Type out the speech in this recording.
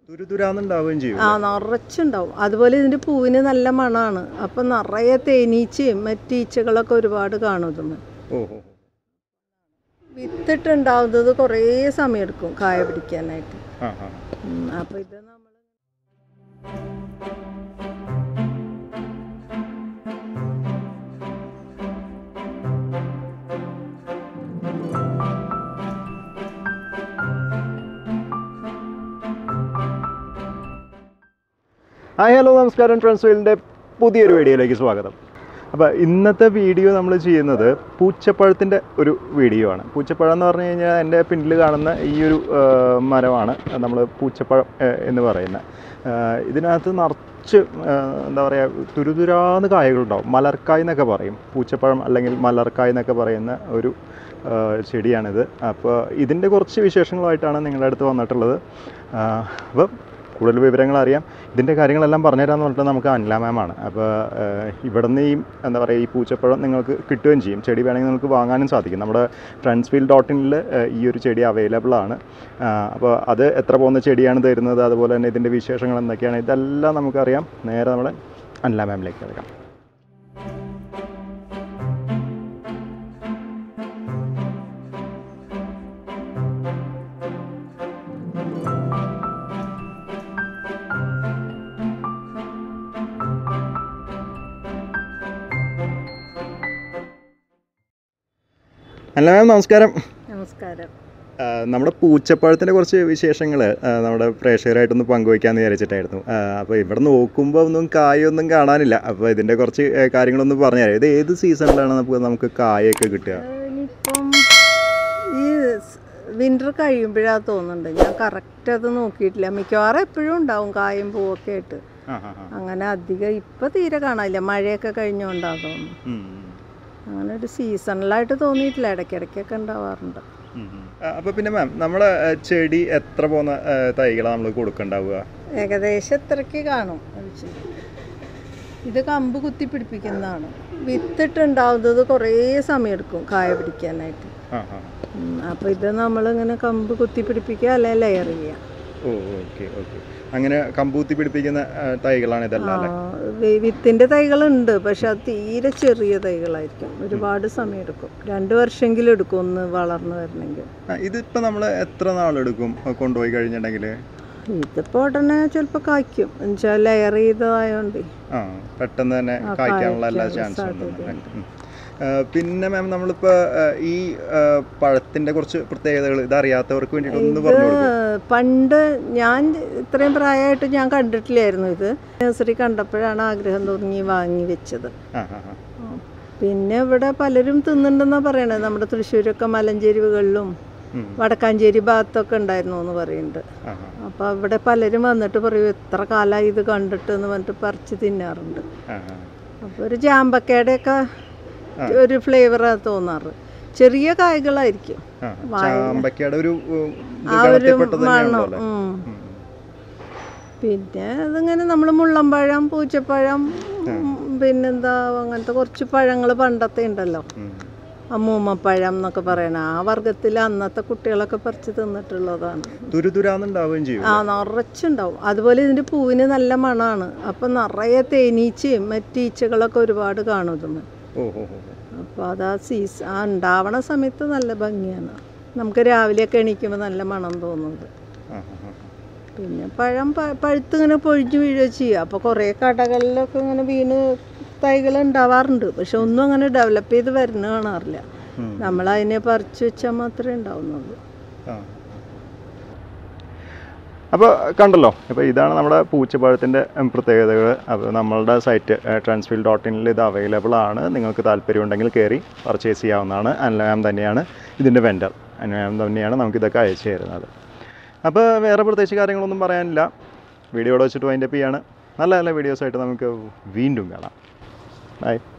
തുരുതുരാന്നുണ്ടാവുകയും ചെയ്യും ആ നിറച്ചുണ്ടാവും അതുപോലെ ഇതിൻ്റെ പൂവിന് നല്ല മണമാണ് അപ്പം നിറയെ തേനീച്ചയും മറ്റീച്ചകളൊക്കെ ഒരുപാട് കാണും ഇതുമ്മ ഓഹോ വിത്തിട്ടുണ്ടാവുന്നത് കുറേ സമയം എടുക്കും കായ പിടിക്കാനായിട്ട് ആ ആ ഉം, അപ്പോൾ ഇത് നമ്മൾ ഹായ് ഹലോ നമസ്കാരം ട്രാൻസ്ഫീൽഡിൻ്റെ പുതിയൊരു വീഡിയോയിലേക്ക് സ്വാഗതം അപ്പോൾ ഇന്നത്തെ വീഡിയോ നമ്മൾ ചെയ്യുന്നത് പൂച്ചപ്പഴത്തിൻ്റെ ഒരു വീഡിയോ ആണ് പൂച്ചപ്പഴം എന്ന് പറഞ്ഞു കഴിഞ്ഞാൽ എൻ്റെ പിന്നിൽ കാണുന്ന ഈ ഒരു ആ, മരമാണ് നമ്മൾ പൂച്ചപ്പഴം ആ, എന്ന് പറയുന്നത് ആ, ഇതിനകത്ത് നിറച്ച് ആ, എന്താ പറയുക തുരുതുരാന്ന് കായകളുണ്ടാവും മലർക്കായ് എന്നൊക്കെ പറയും പൂച്ചപ്പഴം അല്ലെങ്കിൽ മലർക്കായ് എന്നൊക്കെ പറയുന്ന ഒരു ആ, ചെടിയാണിത് അപ്പോൾ ഇതിൻ്റെ കുറച്ച് വിശേഷങ്ങളുമായിട്ടാണ് നിങ്ങളുടെ അടുത്ത് വന്നിട്ടുള്ളത് അപ്പം കൂടുതൽ വിവരങ്ങൾ അറിയാം ഇതിൻ്റെ കാര്യങ്ങളെല്ലാം പറഞ്ഞുതരാമെന്ന് പറഞ്ഞിട്ട് നമുക്ക് അനില മാമാണ് അപ്പോൾ ഇവിടെ നിന്ന് ഈ എന്താ പറയുക ഈ പൂച്ചപ്പഴം നിങ്ങൾക്ക് കിട്ടുകയും ചെയ്യും ചെടി വേണമെങ്കിൽ നിങ്ങൾക്ക് വാങ്ങാനും സാധിക്കും നമ്മുടെ ട്രാൻസ്ഫീൽ ഡോട്ട് ഇനിൽ ഈ ഒരു ചെടി അവൈലബിൾ ആണ് ആ, അപ്പോൾ അത് എത്ര പോകുന്ന ചെടിയാണ് തരുന്നത് അതുപോലെ തന്നെ ഇതിൻ്റെ വിശേഷങ്ങൾ എന്തൊക്കെയാണ് ഇതെല്ലാം നമുക്കറിയാം നേരെ നമ്മുടെ അനില മാമിലേക്ക് കിടക്കാം അനില മാം നമസ്കാരം നമസ്കാരം ആ, നമ്മുടെ പൂച്ചപ്പഴത്തിൻ്റെ കുറച്ച് വിശേഷങ്ങൾ നമ്മുടെ പ്രേക്ഷകരായിട്ടൊന്ന് പങ്കുവയ്ക്കാമെന്ന് വിചാരിച്ചിട്ടായിരുന്നു അപ്പോൾ ഇവിടെ നോക്കുമ്പോൾ ഒന്നും കായൊന്നും കാണാനില്ല അപ്പോൾ ഇതിൻ്റെ കുറച്ച് ആ, കാര്യങ്ങളൊന്ന് പറഞ്ഞുതരാം ഇത് ഏത് സീസണിലാണ് നമുക്ക് നമുക്ക് കായൊക്കെ കിട്ടുക ഇനിയിപ്പം ഈ വിൻ്റർ കഴിയുമ്പോഴാണ് തോന്നുന്നുണ്ട് ഞാൻ കറക്റ്റ് അത് നോക്കിയിട്ടില്ല മിക്കവാറും എപ്പോഴും ഉണ്ടാവും കായും പൂവൊക്കെ ആയിട്ട് ആ, ആ, ആ. അങ്ങനെ അധികം ഇപ്പം തീരെ കാണാനില്ല മഴയൊക്കെ കഴിഞ്ഞുകൊണ്ടാണ് തോന്നുന്നു ഉം, ഉം, അങ്ങനെ ഒരു സീസണലായിട്ട് തോന്നിയിട്ടില്ല ഇടയ്ക്കിടയ്ക്കൊക്കെ ഉണ്ടാവാറുണ്ട് ഉം, ഉം. ആ, അപ്പോൾ പിന്നെ മാം നമ്മുടെ ആ, ചെടി എത്ര പോകുന്ന തൈകളാണ് നമ്മൾ കൊടുക്കണ്ടാവുക ഏകദേശം ഇത്രയ്ക്ക് കാണും ഒരു ചെടി. ഇത് കമ്പ് കുത്തി പിടിപ്പിക്കുന്നതാണ് വിത്തിട്ടുണ്ടാവുന്നത് കുറേ സമയം എടുക്കും കായ പിടിക്കാനായിട്ട് ആ ആ അപ്പോൾ ഇത് നമ്മളിങ്ങനെ കമ്പ് കുത്തി പിടിപ്പിക്കുക അല്ലെങ്കിൽ ലെയർ ചെയ്യുക ഓ ഓക്കെ ഓക്കെ അങ്ങനെ കമ്പൂത്തി പിടിപ്പിക്കുന്ന ആ, തൈകളാണ് ഇതെല്ലാം അല്ലേ ആ, വി- വിത്തിന്റെ തൈകളുണ്ട് പക്ഷെ അത് തീരെ ചെറിയ തൈകളായിരിക്കും ഒരുപാട് സമയം എടുക്കും രണ്ട് വർഷമെങ്കിലും എടുക്കും ഒന്ന് വളർന്നു വരണമെങ്കിൽ ആ, ഇതിപ്പോ നമ്മൾ എത്ര നാളെടുക്കും ആ, കൊണ്ടുപോയി കഴിഞ്ഞിട്ടുണ്ടെങ്കിൽ ഇതിപ്പോൾ ഉടനെ ചിലപ്പോൾ കായ്ക്കും എന്നുവെച്ചാൽ ലെയർ ചെയ്തതായോണ്ട് ആ പെട്ടെന്ന് തന്നെ ആ, കായ്ക്കാനുള്ള എല്ലാ കായ്ക്കാനുള്ള ചാൻസും ഉണ്ട് സാധ്യതയുണ്ട്. ഉം. ആ, പിന്നെ മാം നമ്മളിപ്പോൾ ഈ ആ, പഴത്തിന്റെ കുറച്ച് പ്രത്യേകതകൾ ഇത് അറിയാത്തവർക്ക് വേണ്ടിയിട്ട് ഒന്ന് ഇത് പറഞ്ഞു കൊടുക്കും പണ്ട് ഞാൻ ഇത്രയും പ്രായമായിട്ട് ഞാൻ കണ്ടിട്ടില്ലായിരുന്നു ഇത് നഴ്സറി കണ്ടപ്പോഴാണ് ആഗ്രഹം തോന്നി വാങ്ങി വെച്ചത് ആ ആ ആ. പിന്നെ ഇവിടെ പലരും തിന്നുണ്ടെന്നാണ് പറയണത് നമ്മുടെ തൃശ്ശൂരൊക്കെ മലഞ്ചെരിവുകളിലും ഉം. വടക്കാഞ്ചേരി ഭാഗത്തൊക്കെ ഉണ്ടായിരുന്നു എന്ന് പറയുന്നുണ്ട് ആ, ആ, അപ്പോൾ അവിടെ പലരും വന്നിട്ട് പറയും എത്ര കാലമായി ഇത് കണ്ടിട്ട് എന്ന് പറഞ്ഞിട്ട് പറിച്ച് തിന്നാറുണ്ട് ആ, ആ. അപ്പോൾ ഒരു ജാമ്പക്കയുടെയൊക്കെ ആ. ഒരു ഫ്ലേവറാണ് തോന്നാറ് ചെറിയ കായ്കളായിരിക്കും ആ, വായ- ചാമ്പയ്ക്കയുടെ ഒരു ഉം, ഇത് ആ ഒരു ഗണത്തിൽപ്പെട്ടത് തന്നെയാണല്ലോ മണം അല്ലേ? ഉം. ഉം. പിന്നെ അതിങ്ങനെ നമ്മൾ മുള്ളമ്പഴം പൂച്ചപ്പഴം ഉം, പിന്നെന്താ അങ്ങനത്തെ കുറച്ച് പഴങ്ങൾ പണ്ടത്തെ ഉണ്ടല്ലോ ഉം. അമ്മൂമ്മപ്പഴം എന്നൊക്കെ പറയണ ആ വർഗത്തിൽ അന്നത്തെ കുട്ടികളൊക്കെ പറിച്ച് തിന്നിട്ടുള്ളതാണ് തുരുതുരാന്നുണ്ടാവുകയും ചെയ്യും ആ നിറച്ചുണ്ടാവും അതുപോലെ ഇതിൻ്റെ പൂവിന് നല്ല മണമാണ് അപ്പം നിറയെ തേനീച്ചയും മറ്റീച്ചകളൊക്കെ ഒരുപാട് കാണും ഇതുമ്മ ഓ ഓ ഓ അപ്പോൾ അത് ആ സീസ് ആ ഉണ്ടാവണ സമയത്ത് നല്ല ഭംഗിയാണ് നമുക്ക് രാവിലെയൊക്കെ എണീക്കുമ്പോൾ നല്ല മണം തോന്നുന്നത് ആ, ആ, ആ. പിന്നെ പഴം പ- പഴുത്ത് ഇങ്ങനെ പൊഴിഞ്ഞു വീഴുക ചെയ്യുക അപ്പോൾ കുറേ കടകളിലൊക്കെ ഇങ്ങനെ വീണ് തൈകൾ ഉണ്ടാവാറുണ്ട് പക്ഷെ ഒന്നും അങ്ങനെ ഡെവലപ്പ് ചെയ്ത് വരുന്ന കാണാറില്ല ഉം. നമ്മൾ അതിനെ പറിച്ച് വെച്ചാൽ മാത്രമേ ഉണ്ടാവുന്നുള്ളൂ ആ. അപ്പോൾ കണ്ടല്ലോ അപ്പോൾ ഇതാണ് നമ്മുടെ പൂച്ചപ്പഴത്തിൻ്റെ പ്രത്യേകതകൾ അപ്പോൾ നമ്മളുടെ സൈറ്റ് ട്രാൻസ്ഫീൽ ഡോട്ട് ഇനിൽ ഇത് അവൈലബിൾ ആണ് നിങ്ങൾക്ക് താല്പര്യമുണ്ടെങ്കിൽ കയറി പർച്ചേസ് ചെയ്യാവുന്നതാണ് അൻലമാം തന്നെയാണ് ഇതിൻ്റെ വെൻഡർ അൻലമാം തന്നെയാണ് നമുക്കിതൊക്കെ അയച്ചു തരുന്നത് അപ്പോൾ വേറെ പ്രത്യേകിച്ച് കാര്യങ്ങളൊന്നും പറയാനില്ല വീഡിയോ ഇവിടെ വെച്ചിട്ട് വൈൻഡപ്പ് ചെയ്യാണ് നല്ല നല്ല വീഡിയോസായിട്ട് നമുക്ക് വീണ്ടും കാണാം ബൈ